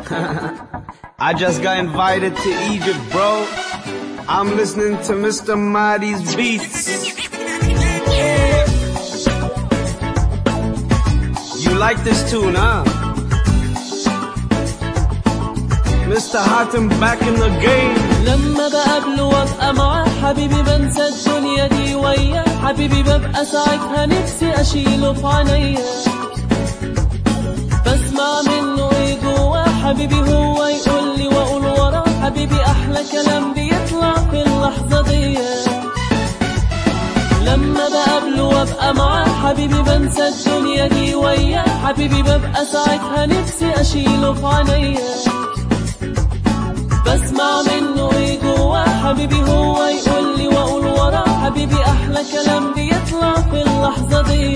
I just got invited to Egypt, bro. I'm listening to Mr. Marty's beats. You like this tune, huh? Mr. Hatem back in the game. لما بقابله وابقى معاه حبيبي بنسى الدنيا دي وياه حبيبي ببقى ساعتها نفسي اشيله في عينيا بسمع منه ايه جواه حبيبي هو يقول لي واقول وراه حبيبي احلى كلام بيطلع في اللحظه دي لما بقابله وابقى معاه حبيبي بنسى الدنيا دي وياه حبيبي ببقى ساعتها نفسي اشيله في عينيا بسمع منه ايه جواه حبيبي هو يقول لي واقول وراه حبيبي احلى كلام بيطلع في اللحظه دي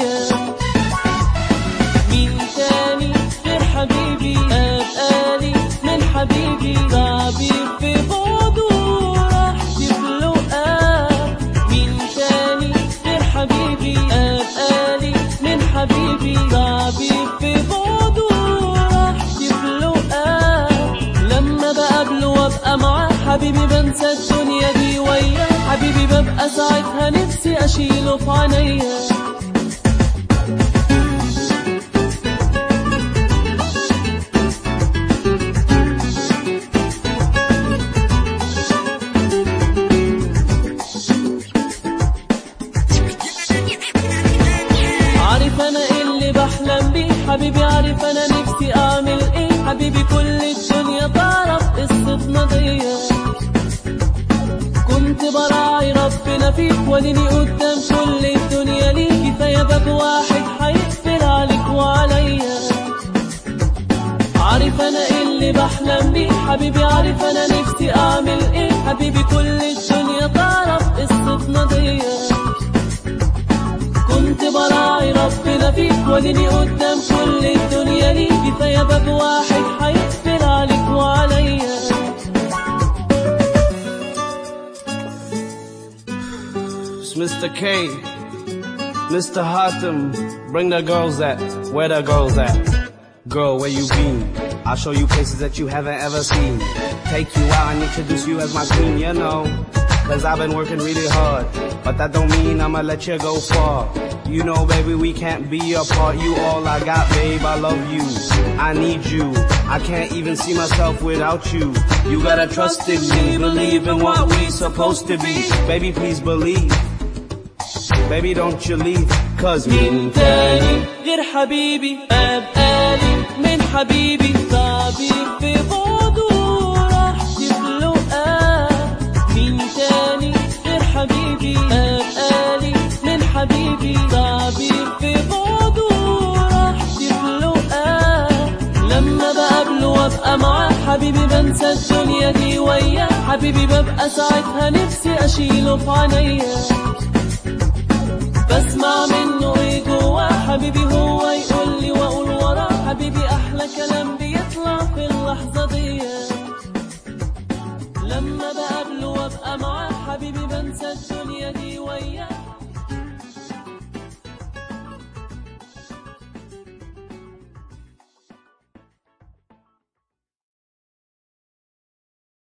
مين تاني غير حبيبي ابقالي من حبيبي طبيب في بعده راح له آه مين تاني غير حبيبي ابقالي من حبيبي طبيب في بعده راح له آه لما بقابله وابقى معاه حبيبي بنسى الدنيا دي وياه حبيبي ببقى ساعتها نفسي اشيله في عينيا عارف انا ايه اللي بحلم بيه حبيبي عارف انا نفسي اعمل ايه حبيبي كل الدنيا تعرف قصتنا دي كنت براعي ربنا فيك وديني قدام كل الدنيا ليك كفايه باب واحد هيقفل عليك وعليا عارف انا ايه اللي بحلم بيه حبيبي عارف انا نفسي اعمل ايه حبيبي كل الدنيا تعرف قصتنا دي كنت براعي ربنا فيك وديني قدام كل الدنيا ليك كفايه باب واحد هيقفل عليك وعليا It's Mr. K. Mr. Hatem, bring the girls at. Where the girls at? Girl, where you been? I'll show you places that you haven't ever seen. Take you out and introduce you as my queen, you know. Cause I've been working really hard. But that don't mean I'ma let you go far. You know, baby, we can't be apart. You all I got, babe. I love you. I need you. I can't even see myself without you. You gotta trust in me, believe in what we supposed to be. Baby, please believe. Baby, don't you leave. Cause مين تاني غير حبيبي أبقالي من حبيبي طبيب في بعده راح له آه مين تاني غير حبيبي أبقالي من حبيبي طبيب في بعده راح له آه لما بقابله وابقى معاه حبيبي بنسى الدنيا دي وياه حبيبي ببقى ساعتها نفسي اشيله في عينيا بسمع منه ايه جواه حبيبي هو يقول لي واقول وراه حبيبي احلى كلام بيطلع في اللحظه دي لما بقابله وابقى معاه حبيبي بنسى الدنيا دي وياه